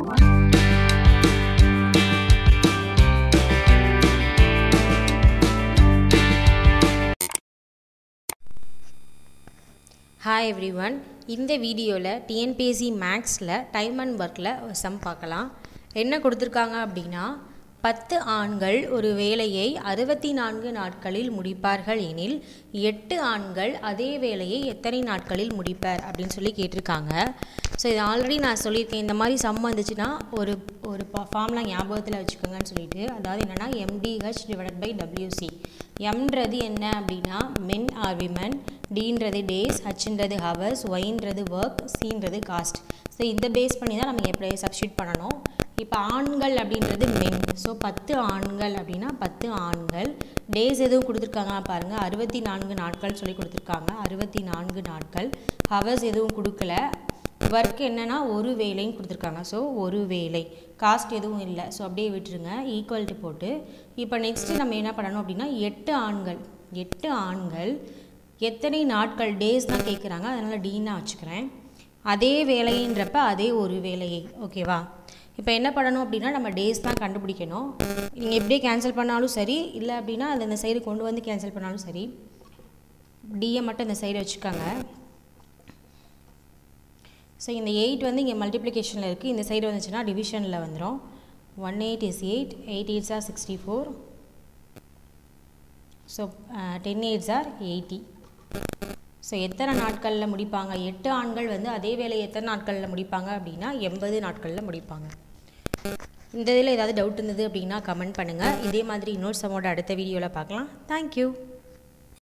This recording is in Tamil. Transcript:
ஹாய் எவ்ரி ஒன் இந்த வீடியோவில் டிஎன்பிஎஸ்சி மேக்ஸில் டைம் அண்ட் ஒர்க்கில் சம் பார்க்கலாம் என்ன கொடுத்துருக்காங்க அப்படின்னா பத்து ஆண்கள் ஒரு வேலையை அறுபத்தி நான்கு நாட்களில் முடிப்பார்கள் எனில் எட்டு ஆண்கள் அதே வேலையை எத்தனை நாட்களில் முடிப்பர் அப்படின்னு சொல்லி கேட்டிருக்காங்க ஸோ இது ஆல்ரெடி நான் சொல்லியிருக்கேன் இந்த மாதிரி சம் வந்துச்சுன்னா ஒரு ஒரு ஃபார்ம்லாம் ஞாபகத்தில் வச்சுக்கோங்கன்னு சொல்லிட்டு அதாவது என்னென்னா எம்டிஹெச் டிவைடட் பை டபிள்யூசி எம்ன்றது என்ன அப்படின்னா மென் ஆர் விமன் டீன்றது டேஸ் ஹச்ன்றது ஹவர்ஸ் ஒயின்றது ஒர்க் சீன்றது காஸ்ட் ஸோ இந்த பேஸ் பண்ணி தான் நம்ம எப்படி சப்ஸ்டியூட் பண்ணணும் இப்போ ஆண்கள் அப்படின்றது மென் ஸோ பத்து ஆண்கள் அப்படின்னா பத்து ஆண்கள் டேஸ் எதுவும் கொடுத்துருக்காங்க பாருங்கள் அறுபத்தி நான்கு நாட்கள் சொல்லி கொடுத்துருக்காங்க அறுபத்தி நான்கு நாட்கள் ஹவர்ஸ் எதுவும் கொடுக்கல ஒர்க் என்னென்னா ஒரு வேலைன்னு கொடுத்துருக்காங்க ஸோ ஒரு வேலை காஸ்ட் எதுவும் இல்லை ஸோ அப்படியே விட்டுருங்க ஈக்குவல்ட்டு போட்டு இப்போ நெக்ஸ்ட்டு நம்ம என்ன பண்ணணும் அப்படின்னா எட்டு ஆண்கள் எட்டு ஆண்கள் எத்தனை நாட்கள் டேஸ் தான் கேட்குறாங்க அதனால் டீனாக வச்சுக்கிறேன் அதே வேலைன்றப்ப அதே ஒரு வேலையை ஓகேவா இப்போ என்ன பண்ணணும் அப்படின்னா நம்ம டேஸ் தான் கண்டுபிடிக்கணும் நீங்கள் எப்படியே கேன்சல் பண்ணாலும் சரி இல்லை அப்படின்னா அதை இந்த சைடு கொண்டு வந்து கேன்சல் பண்ணாலும் சரி டியை மட்டும் இந்த சைடு வச்சுக்கோங்க ஸோ இந்த எயிட் வந்து இங்கே மல்டிப்ளிகேஷனில் இருக்குது இந்த சைடு வந்துச்சுன்னா டிவிஷனில் வந்துடும் one eight is eight eight eights are sixty four so ten eights are eighty so எத்தனை நாட்களில் முடிப்பாங்க எட்டு ஆண்கள் வந்து அதே வேலையை எத்தனை நாட்களில் முடிப்பாங்க அப்படின்னா எண்பது நாட்களில் முடிப்பாங்க இந்த இதில் ஏதாவது டவுட் இருந்தது அப்படின்னா கமெண்ட் பண்ணுங்கள் இதே மாதிரி இன்னொரு சமோட அடுத்த வீடியோவில் பார்க்கலாம் தேங்க்யூ